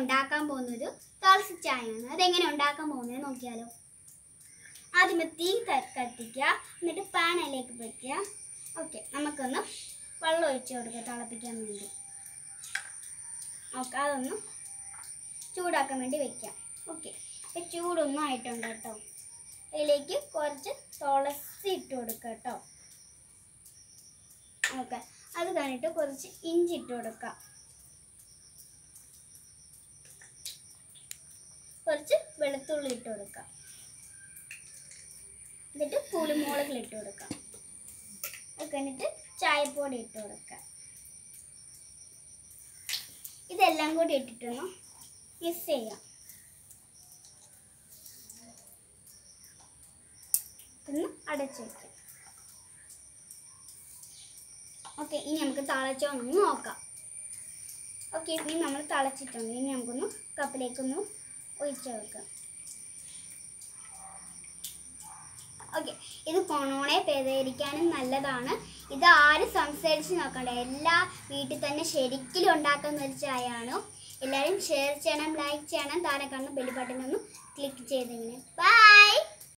ഉണ്ടാക്കാൻ പോകുന്നത് തുളസി ചായയാണ് അതെങ്ങനെ ഉണ്ടാക്കാൻ പോകുന്നത് നോക്കിയാലോ ആദ്യമേ തീ ക- കത്തിക്കുക എന്നിട്ട് പാൻ അതിലേക്ക് വയ്ക്കുക ഓക്കെ നമുക്കൊന്ന് വെള്ളം ഒഴിച്ച് കൊടുക്കുക തിളപ്പിക്കാൻ വേണ്ടി ഓക്കെ അതൊന്ന് ചൂടാക്കാൻ വേണ്ടി വെക്കാം ഓക്കെ ഇപ്പം ചൂടൊന്നും ആയിട്ടുണ്ട് കേട്ടോ അതിലേക്ക് കുറച്ച് തുളസി ഇട്ട് കൊടുക്കുക കേട്ടോ ഓക്കെ അത് കഴിഞ്ഞിട്ട് കുറച്ച് ഇഞ്ചി ഇട്ട് കൊടുക്കാം കുറച്ച് വെളുത്തുള്ളി ഇട്ട് കൊടുക്കാം എന്നിട്ട് കുരുമുളകിൽ ഇട്ട് കൊടുക്കാം അത് കഴിഞ്ഞിട്ട് ചായപ്പൊടി ഇട്ട് കൊടുക്കാം ഇതെല്ലാം കൂടി ഇട്ടിട്ടൊന്ന് മിക്സ് ചെയ്യാം ഒന്ന് അടച്ചു വയ്ക്കാം ഓക്കെ ഇനി നമുക്ക് തിളച്ചോന്നൊന്ന് നോക്കാം ഓക്കെ ഇനി നമ്മൾ തിളച്ചിട്ടുണ്ട് ഇനി നമുക്കൊന്ന് കപ്പിലേക്കൊന്ന് ഒഴിച്ചു വെക്കാം ഓക്കെ ഇത് കൊണോണെ പേദരിക്കാനും നല്ലതാണ് ഇത് ആരും സംസാരിച്ച് നോക്കണ്ട എല്ലാ വീട്ടിൽ തന്നെ ശരിക്കും ഉണ്ടാക്കുന്ന ഒരു ചായയാണ് എല്ലാവരും ഷെയർ ചെയ്യണം ലൈക്ക് ചെയ്യണം താഴെ കാണുന്ന ബെൽ ബട്ടൺ ഒന്ന് ക്ലിക്ക് ചെയ്തിങ്ങനെ ബൈ